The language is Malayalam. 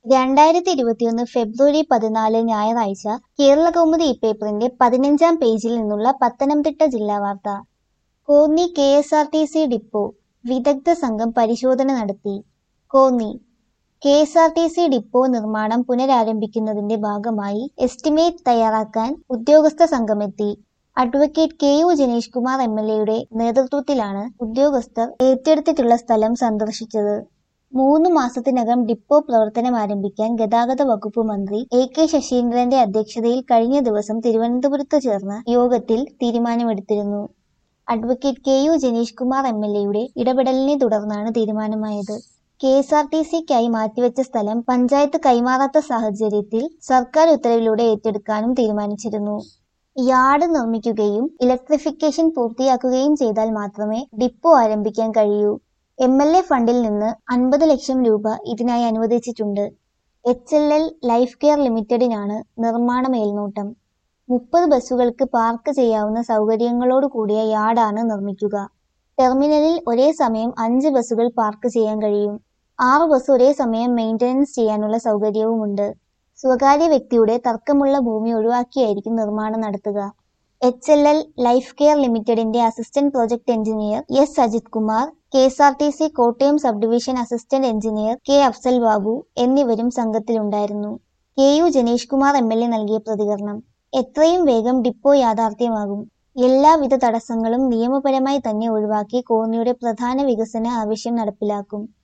രണ്ടായിരത്തി ഇരുപത്തിയൊന്ന് ഫെബ്രുവരി പതിനാല് ഞായറാഴ്ച കേരളകൗമുദി ഇപ്പേപ്പറിന്റെ പതിനഞ്ചാം പേജിൽ നിന്നുള്ള പത്തനംതിട്ട ജില്ലാ വാർത്ത Konni K S R T C depot വിദഗ്ധ സംഘം പരിശോധന നടത്തി Konni K S R T C depot നിർമ്മാണം പുനരാരംഭിക്കുന്നതിന്റെ ഭാഗമായി എസ്റ്റിമേറ്റ് തയ്യാറാക്കാൻ ഉദ്യോഗസ്ഥ സംഘമെത്തി advocate K U Janeesh Kumar M L എയുടെ നേതൃത്വത്തിലാണ് ഉദ്യോഗസ്ഥർ ഏറ്റെടുത്തിട്ടുള്ള സ്ഥലം സന്ദർശിച്ചത് മൂന്ന് മാസത്തിനകം ഡിപ്പോ പ്രവർത്തനം ആരംഭിക്കാൻ ഗതാഗത വകുപ്പ് മന്ത്രി എ കെ ശശീന്ദ്രന്റെ അധ്യക്ഷതയിൽ കഴിഞ്ഞ ദിവസം തിരുവനന്തപുരത്ത് ചേർന്ന യോഗത്തിൽ തീരുമാനമെടുത്തിരുന്നു advocate K U Janeesh Kumar M L എയുടെ ഇടപെടലിനെ തുടർന്നാണ് തീരുമാനമായത് കെ എസ് ആർ ടി സിക്കായി മാറ്റിവെച്ച സ്ഥലം പഞ്ചായത്ത് കൈമാറാത്ത സാഹചര്യത്തിൽ സർക്കാർ ഉത്തരവിലൂടെ ഏറ്റെടുക്കാനും തീരുമാനിച്ചിരുന്നു യാർഡ് നിർമ്മിക്കുകയും ഇലക്ട്രിഫിക്കേഷൻ പൂർത്തിയാക്കുകയും ചെയ്താൽ മാത്രമേ ഡിപ്പോ ആരംഭിക്കാൻ കഴിയൂ എം എൽ എ ഫണ്ടിൽ നിന്ന് അൻപത് ലക്ഷം രൂപ ഇതിനായി അനുവദിച്ചിട്ടുണ്ട് H L L life care ലിമിറ്റഡിനാണ് നിർമ്മാണ മേൽനോട്ടം മുപ്പത് ബസ്സുകൾക്ക് പാർക്ക് ചെയ്യാവുന്ന സൗകര്യങ്ങളോട് കൂടിയ യാർഡാണ് നിർമ്മിക്കുക ടെർമിനലിൽ ഒരേ സമയം അഞ്ച് ബസ്സുകൾ പാർക്ക് ചെയ്യാൻ കഴിയും ആറ് ബസ് ഒരേ സമയം മെയിൻ്റനൻസ് ചെയ്യാനുള്ള സൗകര്യവുമുണ്ട് സ്വകാര്യ വ്യക്തിയുടെ തർക്കമുള്ള ഭൂമി ഒഴിവാക്കിയായിരിക്കും നിർമ്മാണം നടത്തുക H L L life care ലിമിറ്റഡിന്റെ assistant project engineer S Ajith Kumar K S R T C Kottayam sub division assistant engineer K Afsal Babu എന്നിവരും സംഘത്തിലുണ്ടായിരുന്നു K U Janeesh Kumar M L A നൽകിയ പ്രതികരണം എത്രയും വേഗം ഡിപ്പോ യാഥാർത്ഥ്യമാകും എല്ലാവിധ തടസ്സങ്ങളും നിയമപരമായി തന്നെ ഒഴിവാക്കി കോന്നിയുടെ പ്രധാന വികസന ആവശ്യം നടപ്പിലാക്കും